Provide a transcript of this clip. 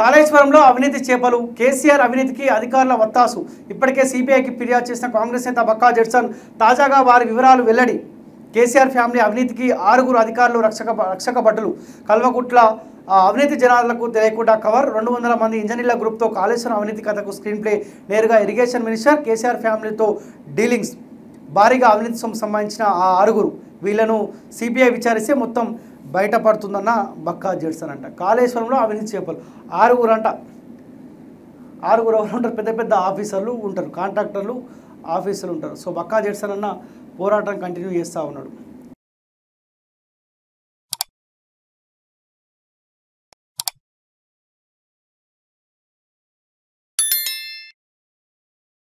కాళేశ్వరంలో అవినీతి చేపలు కేసీఆర్ అవినీతికి అధికారుల వత్తాసు ఇప్పటికే సిబిఐకి ఫిర్యాదు చేసిన కాంగ్రెస్ నేత బక్కా జడ్సన్ తాజాగా వారి వివరాలు వెల్లడి కేసీఆర్ ఫ్యామిలీ అవినీతికి ఆరుగురు అధికారులు రక్షక రక్షక భటులు కల్వకుట్ల ఆ, అవినీతి జనాలకు తెలియకుండా కవర్ రెండు వందల మంది ఇంజనీర్ల గ్రూప్తో కాళేశ్వరం అవినీతి కథకు స్క్రీన్ ప్లే నేరుగా ఇరిగేషన్ మినిస్టర్ కేసీఆర్ ఫ్యామిలీతో డీలింగ్స్ భారీగా అవినీతి సొమ్ము సంబంధించిన ఆ ఆరుగురు వీళ్ళను సిబిఐ విచారిస్తే మొత్తం బయటపడుతుందన్న బక్కా జడ్సన్ అంట కాళేశ్వరంలో అవినీతి చేపలు ఆరుగురు అంట ఆరుగురు ఎవరు ఉంటారు పెద్ద పెద్ద ఆఫీసర్లు ఉంటారు కాంట్రాక్టర్లు ఆఫీసర్లు ఉంటారు సో బక్కా జడ్సన్ అన్న పోరాటం కంటిన్యూ చేస్తూ ఉన్నాడు